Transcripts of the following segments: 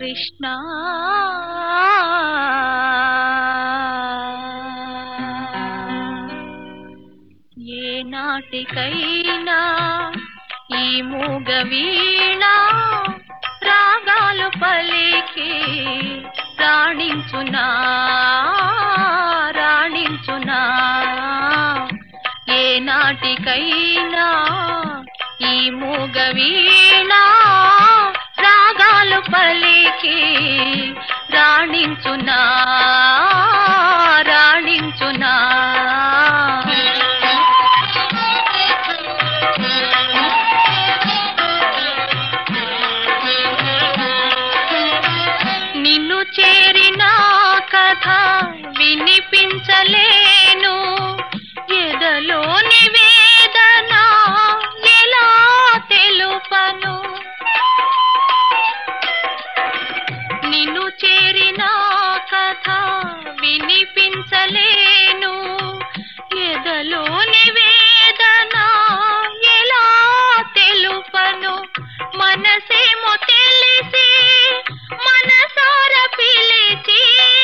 కృష్ణ ఏ నాటికైనా ఈ మూగ వీణ రాగాలు పలికి రాణించునా రాణించునా ఏ నాటికైనా ఈ మూగ వీణ రాగాలు పలికి రాణించునా రాణించునా నిన్ను చేరిన కథ వినిపించలేను ఎదలోని వేదన ఎలా తెలుపను నిన్ను చేరిన కథ వినిపించలేను ఎదలోని వేదన ఎలా తెలుపను మనసేమో తెలిసి మనసార పిలిచి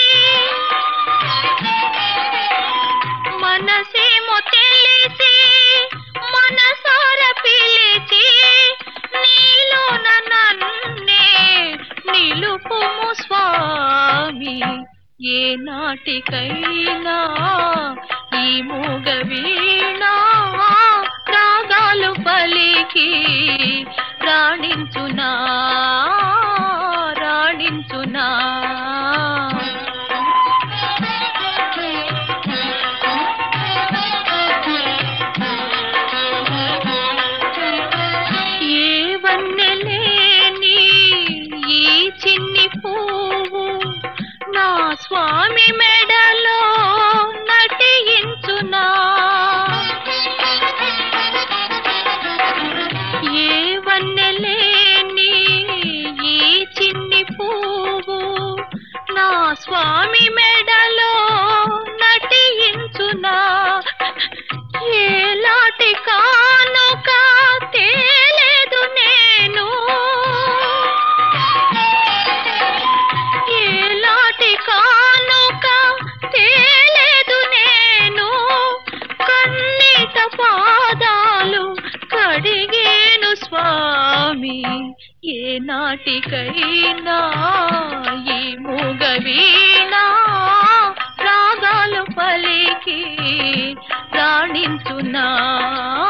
మనసేమో తెలిసి మనసార పిలిచి నీలోన నన్నే నిలుపుము స్వామి ఏ నాటికైనా ఈ మూగ వీణ రాగాలు పలికి రాణించునా రాణించునా ఏ వన్నెలేని ఈ చిన్ని పువ్వు నా స్వామి మెడలో నటించునా ఏ వన్నెలేని ఈ చిన్ని పువ్వు నా స్వామి మెడలో నటించునా ఏలాటి కానుక తేలేదు నేను ఏలాటి కానుక తేలేదు నేను కన్నీట పాదాలు కడిగేను స్వామి ఏ నాటికైనా ఈ మూగ వీణ రాగాలు పలికి రాణించునా